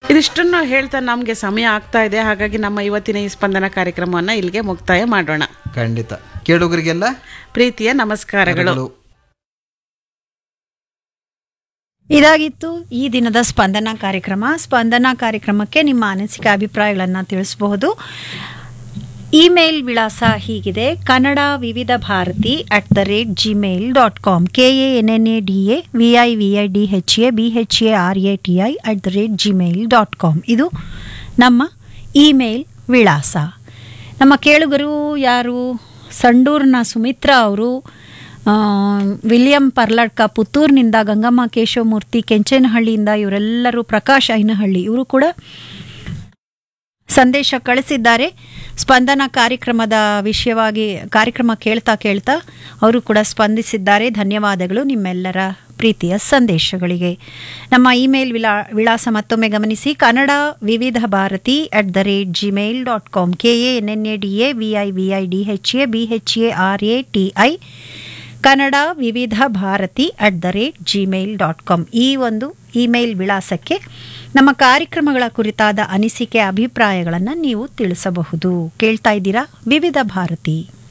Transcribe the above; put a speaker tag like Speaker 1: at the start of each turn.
Speaker 1: ಇದಿಷ್ಟನ್ನು ಹೇಳ್ತಾ ನಮಗೆ ಸಮಯ ಆಗ್ತಾ ಇದೆ ಹಾಗಾಗಿ ನಮ್ಮ ಇವತ್ತಿನ ಈ ಸ್ಪಂದನ ಕಾರ್ಯಕ್ರಮವನ್ನು ಇಲ್ಲಿಗೆ ಮುಕ್ತಾಯ ಮಾಡೋಣ
Speaker 2: ಖಂಡಿತ ಕೇಳುಗರಿಗೆಲ್ಲ
Speaker 1: ಪ್ರೀತಿಯ ನಮಸ್ಕಾರಗಳು
Speaker 3: ಇದಾಗಿತ್ತು ಈ ದಿನದ ಸ್ಪಂದನ ಕಾರ್ಯಕ್ರಮ ಸ್ಪಂದನ ಕಾರ್ಯಕ್ರಮಕ್ಕೆ ನಿಮ್ಮ ಅನಿಸಿಕೆ ಅಭಿಪ್ರಾಯಗಳನ್ನು ತಿಳಿಸಬಹುದು ಇಮೇಲ್ ವಿಳಾಸ ಹೀಗಿದೆ Kannada Vividh Bharati at the rate Gmail dot com K A N N A D A V I V I D H A B H A R A T I at the rate Gmail dot com ಇದು ನಮ್ಮ email ವಿಳಾಸ ನಮ್ಮ ಕೇಳುಗರು ಯಾರು ಸಂಡೂರಿನ ಸುಮಿತ್ರಾ ಅವರು ಆ, William Perladka ಪುತ್ತೂರಿನಿಂದ ಗಂಗಮ್ಮ ಕೇಶವಮೂರ್ತಿ ಕೆಂಚನಹಳ್ಳಿಯಿಂದ ಇವರೆಲ್ಲರೂ ಪ್ರಕಾಶ್ ಐನಹಳ್ಳಿ ಇವರು ಕೂಡ ಸಂದೇಶ ಕಳಿಸಿದ್ದಾರೆ ಸ್ಪಂದನ ಕಾರ್ಯಕ್ರಮದ ವಿಷಯವಾಗಿ ಕಾರ್ಯಕ್ರಮ ಕೇಳ್ತಾ ಕೇಳ್ತಾ ಅವರು ಕೂಡ ಸ್ಪಂದಿಸಿದ್ದಾರೆ ಧನ್ಯವಾದಗಳು ನಿಮ್ಮೆಲ್ಲರ ಪ್ರೀತಿಯ ಸಂದೇಶಗಳಿಗೆ ನಮ್ಮ ಇಮೇಲ್ ವಿಳಾ ವಿಳಾಸ ಮತ್ತೊಮ್ಮೆ ಗಮನಿಸಿ Kannada Vividh Bharati at the rate Gmail dot com K A N N A D A V I V I D H A B H A R A T I Kannada Vividh Bharati at the rate Gmail dot com ಈ ಒಂದು email ವಿಳಾಸಕ್ಕೆ ನಮ್ಮ ಕಾರ್ಯಕ್ರಮಗಳ ಕುರಿತಾದ ಅನಿಸಿಕೆ ಅಭಿಪ್ರಾಯಗಳನ್ನು ನೀವು ತಿಳಿಸಬಹುದು ಕೇಳ್ತಾ ಇದ್ದೀರಾ ವಿವಿಧ ಭಾರತಿ